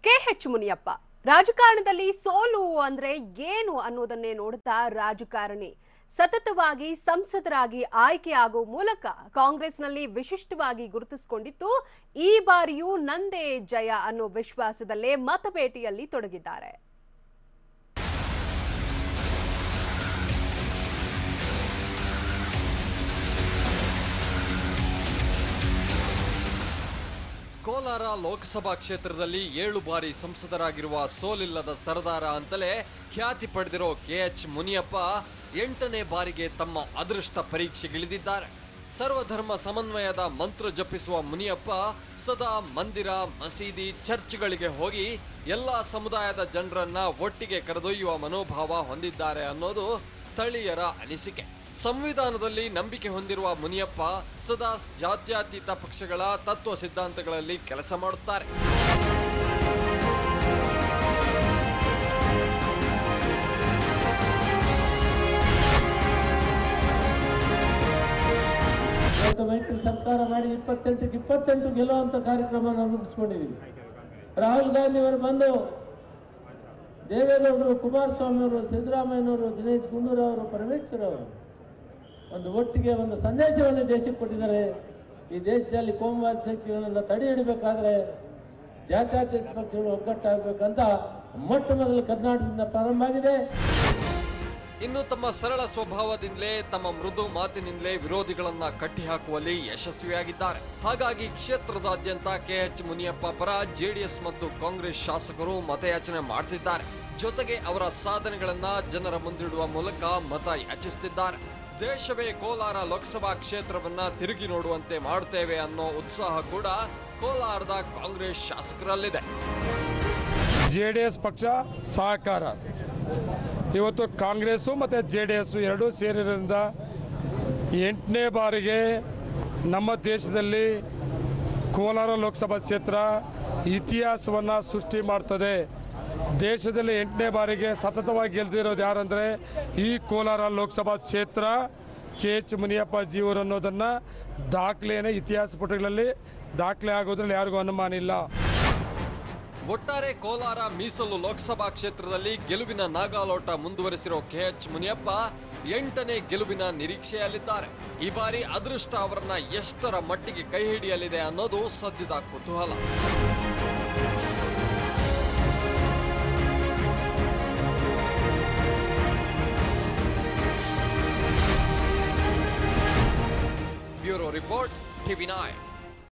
K H Muniyappa ರಾಜಕಾರಣದಲ್ಲಿ ಸೋಲು ಅಂದ್ರೆ ಏನು ಅನ್ನೋದನ್ನೇ ನೋಡುತ್ತಾ ರಾಜಕಾರಣಿ ಸತತವಾಗಿ ಸಂಸದರಾಗಿ ಆಯ್ಕೆಯಾಗುವ ಮೂಲಕ ಕಾಂಗ್ರೆಸ್ನಲ್ಲಿ ವಿಶಿಷ್ಟವಾಗಿ ಗುರುತಿಸಿಕೊಂಡಿದ್ದು ಈ ಬಾರಿಯೂ ನಂದೇ ಜಯ ಅನ್ನೋ ವಿಶ್ವಾಸದಲ್ಲೇ ಮತಬೇಟೆಯಲ್ಲಿ ತೊಡಗಿದ್ದಾರೆ ಕೋಲಾರ ಲೋಕಸಭಾ ಕ್ಷೇತ್ರದಲ್ಲಿ ಏಳು ಬಾರಿ ಸಂಸದರಾಗಿರುವ ಸೋಲಿಲ್ಲದ ಸರದಾರ ಅಂತಲೇ ಖ್ಯಾತಿ ಪಡೆದಿರೋ ಕೆಎಚ್ ಮುನಿಯಪ್ಪ ಎಂಟನೇ ಬಾರಿಗೆ ತಮ್ಮ ಅದೃಷ್ಟ ಪರೀಕ್ಷೆಗಿಳಿದಿದ್ದಾರೆ ಸರ್ವಧರ್ಮ ಸಮನ್ವಯದ ಮಂತ್ರ ಜಪಿಸುವ ಮುನಿಯಪ್ಪ ಸದಾ ಮಂದಿರ ಮಸೀದಿ ಚರ್ಚ್ಗಳಿಗೆ ಹೋಗಿ ಎಲ್ಲಾ ಸಮುದಾಯದ ಜನರನ್ನ ಒಟ್ಟಿಗೆ ಕರೆದೊಯ್ಯುವ ಮನೋಭಾವ ಹೊಂದಿದ್ದಾರೆ ಅನ್ನೋದು ಸ್ಥಳೀಯರ ಅನಿಸಿಕೆ ಸಂವಿಧಾನದಲ್ಲಿ ನಂಬಿಕೆ ಹೊಂದಿರುವ ಮುನಿಯಪ್ಪ ಸದಾ ಜಾತ್ಯತೀತ ಪಕ್ಷಗಳ ತತ್ವ ಸಿದ್ಧಾಂತಗಳಲ್ಲಿ ಕೆಲಸ ಮಾಡುತ್ತಾರೆ ಇವತ್ತು ಮೈತ್ರಿ ಸರ್ಕಾರ ಮಾಡಿ ಇಪ್ಪತ್ತೆಂಟಕ್ಕೆ ಇಪ್ಪತ್ತೆಂಟು ಗೆಲ್ಲುವಂಥ ಕಾರ್ಯಕ್ರಮ ನಾವು ರೂಪಿಸ್ಕೊಂಡಿದ್ದೀವಿ ರಾಹುಲ್ ಗಾಂಧಿ ಅವರು ಬಂದು ದೇವೇಗೌಡರು ಕುಮಾರಸ್ವಾಮಿ ಅವರು ಸಿದ್ದರಾಮಯ್ಯನವರು ದಿನೇಶ್ ಗುಂಡೂರಾವ್ ಅವರು ಪರಮೇಶ್ವರ್ ಅವರು ಒಂದು ಒಟ್ಟಿಗೆ ಒಂದು ಸಂದೇಶವನ್ನು ದೇಶಕ್ಕೆ ಕೊಟ್ಟಿದ್ದಾರೆ ಈ ದೇಶದಲ್ಲಿ ಕೋಮುವಾದ ಶಕ್ತಿಗಳನ್ನು ತಡೆ ಹಿಡಬೇಕಾದ್ರೆ ಜಾತ್ಯತೀತ ಪಕ್ಷಗಳು ಒಗ್ಗಟ್ಟಾಗಬೇಕಂತ ಮೊಟ್ಟ ಮೊದಲು ಕರ್ನಾಟಕದಿಂದ ಪ್ರಾರಂಭ ಆಗಿದೆ ಇನ್ನು ತಮ್ಮ ಸರಳ ಸ್ವಭಾವದಿಂದಲೇ ತಮ್ಮ ಮೃದು ಮಾತಿನಿಂದಲೇ ವಿರೋಧಿಗಳನ್ನ ಕಟ್ಟಿಹಾಕುವಲ್ಲಿ ಯಶಸ್ವಿಯಾಗಿದ್ದಾರೆ ಹಾಗಾಗಿ ಕ್ಷೇತ್ರದಾದ್ಯಂತ ಕೆಎಚ್ ಮುನಿಯಪ್ಪ ಪರ ಜೆಡಿಎಸ್ ಮತ್ತು ಕಾಂಗ್ರೆಸ್ ಶಾಸಕರು ಮತಯಾಚನೆ ಮಾಡ್ತಿದ್ದಾರೆ ಜೊತೆಗೆ ಅವರ ಸಾಧನೆಗಳನ್ನ ಜನರ ಮುಂದಿಡುವ ಮೂಲಕ ಮತ ಯಾಚಿಸುತ್ತಿದ್ದಾರೆ ದೇಶವೇ ಕೋಲಾರ ಲೋಕಸಭಾ ಕ್ಷೇತ್ರವನ್ನ ತಿರುಗಿ ನೋಡುವಂತೆ ಮಾಡುತ್ತೇವೆ ಅನ್ನೋ ಉತ್ಸಾಹ ಕೂಡ ಕೋಲಾರದ ಕಾಂಗ್ರೆಸ್ ಶಾಸಕರಲ್ಲಿದೆ ಜೆ ಡಿ ಎಸ್ ಪಕ್ಷ ಸಹಕಾರ ಇವತ್ತು ಕಾಂಗ್ರೆಸ್ಸು ಮತ್ತು ಜೆ ಡಿ ಎಸ್ಸು ಎರಡೂ ಸೇರಿರೋದ್ರಿಂದ ಎಂಟನೇ ಬಾರಿಗೆ ನಮ್ಮ ದೇಶದಲ್ಲಿ ಕೋಲಾರ ಲೋಕಸಭಾ ಕ್ಷೇತ್ರ ಇತಿಹಾಸವನ್ನು ಸೃಷ್ಟಿ ಮಾಡ್ತದೆ ದೇಶದಲ್ಲಿ ಎಂಟನೇ ಬಾರಿಗೆ ಸತತವಾಗಿ ಗೆಲ್ತಿರೋದು ಯಾರಂದರೆ ಈ ಕೋಲಾರ ಲೋಕಸಭಾ ಕ್ಷೇತ್ರ ಕೆ ಎಚ್ ಮುನಿಯಪ್ಪ ಜೀವರು ಅನ್ನೋದನ್ನು ದಾಖಲೆಯೇ ಇತಿಹಾಸ ಪುಟಗಳಲ್ಲಿ ದಾಖಲೆ ಆಗೋದ್ರಲ್ಲಿ ಯಾರಿಗೂ ಅನುಮಾನ ಇಲ್ಲ ಒಟ್ಟಾರೆ ಕೋಲಾರ ಮೀಸಲು ಲೋಕಸಭಾ ಕ್ಷೇತ್ರದಲ್ಲಿ ಗೆಲುವಿನ ನಾಗಾಲೋಟ ಮುಂದುವರೆಸಿರೋ ಕೆಎಚ್ ಮುನಿಯಪ್ಪ ಎಂಟನೇ ಗೆಲುವಿನ ನಿರೀಕ್ಷೆಯಲ್ಲಿದ್ದಾರೆ ಈ ಬಾರಿ ಅದೃಷ್ಟ ಅವರನ್ನ ಎಷ್ಟರ ಮಟ್ಟಿಗೆ ಕೈ ಹಿಡಿಯಲಿದೆ ಅನ್ನೋದು ಸದ್ಯದ ಕುತೂಹಲ ಬ್ಯೂರೋ ರಿಪೋರ್ಟ್ ಟಿವಿ ನೈನ್